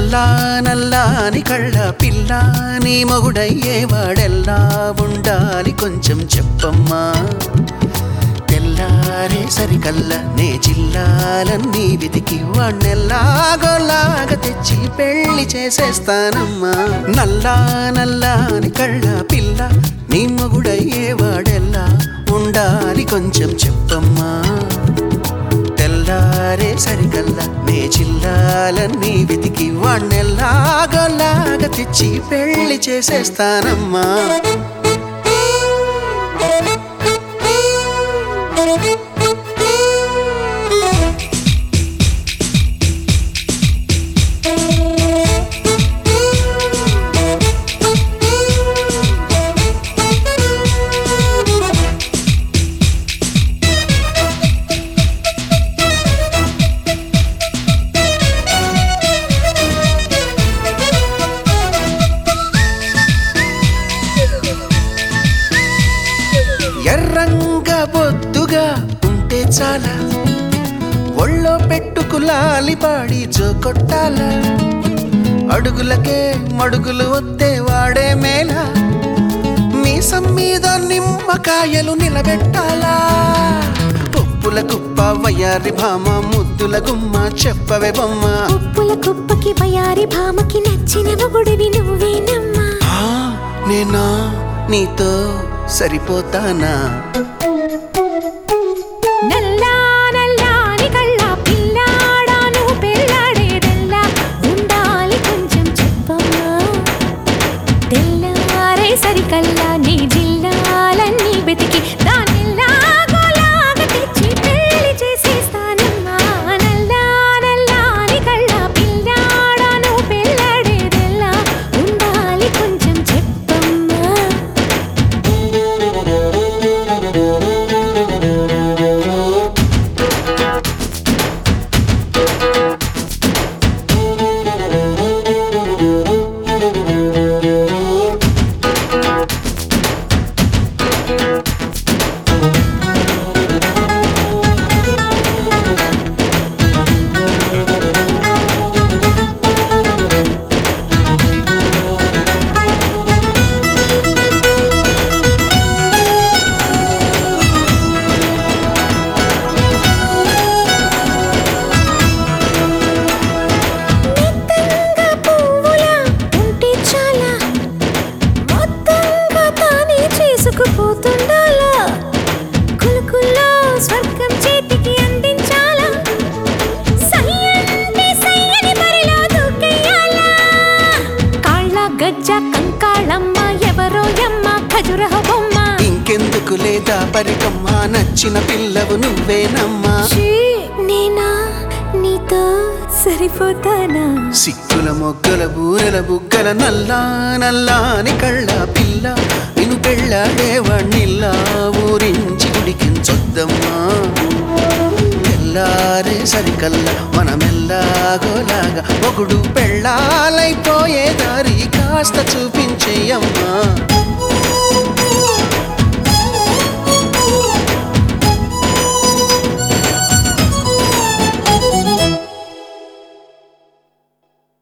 నల్లా నల్లాని కళ్ళ పిల్ల నీ మొగుడయ్యేవాడెల్లా ఉండాలి కొంచెం చెప్పమ్మా తెల్లారే సరికల్లా నే జిల్లాలన్నీ వెతికి వాణ్ణెల్లాగోలాగా తెచ్చి పెళ్లి చేసేస్తానమ్మా నల్లా నల్లాని కళ్ళ పిల్ల నీ మొగుడయ్యేవాడెల్లా ఉండాలి కొంచెం చెప్పమ్మా తెల్లారే సరికల్లా నే జిల్లాలన్నీ వెతికి వాణ్ణెల్లాగోలాగా తెచ్చి పెళ్లి చేసేస్తానమ్మా ఎర్రంగా బొద్దుగా ఉంటే చాలా ఒళ్ళో పెట్టుకు లాలిపాడి జోకొట్టాల అడుగులకే మడుగులు వత్తే వాడే మేళ మీసం మీద నిమ్మకాయలు నిలబెట్టాలా పప్పుల కుప్ప వయ్యారి భామ ముద్దుల గుమ్మ చెప్పవే బొమ్మ ఉప్పుల కుప్పకి వయారి భామకి నచ్చిన మొగుడివి నువ్వేనమ్మా ఆ, నేనా నీతో సరిపోతానా నల్లా నల్లాని కళ్ళ పిల్లాడాను పెళ్ళాడేదెల్లా ఉండాలి కొంచెం చెప్పమ్మా తెల్లారే సరికల్లా నీ జిల్లాలన్నీ వెతికి దానిలాగోలాగా తెచ్చి పెళ్లి చేసేస్తానమ్మా నల్లా నల్లాని కళ్ళ పిల్లాడాను పెళ్ళాడేదెల్లా ఉండాలి కొంచెం చెప్పమ్మా మెత్తంగా పువ్వులా ఉంటే చాలా మొత్తంగా తానే చేసుకుపోతుండాలా కులుకుల్లో స్వర్గం చేతికి అందించాలా సయ్యంటే సయ్యని బరిలో దూకెయ్యాలా కాళ్ళ గజ్జ కంకాళమ్మ ఎవరో యమ్మ ఖజురహ బొమ్మ ఇంకెందుకు లేదా పరికమ్మ నచ్చిన పిల్లవు నువ్వేనమ్మా ఛీ, నేనా నీతో సరిపోతానా సిక్కుల మొగ్గల బూరెల బుగ్గల నల్లా నల్లాని కళ్ళ పిల్ల నిన్ను పెళ్ళాడేవాణ్ణిల్లా ఊరించి గుడికించొద్దమ్మా తెల్లారే సరికల్లా మనమెల్లాగోలాగా ఒకడు పెళ్ళాలైపోయే దారి కాస్త చూపించేయమ్మా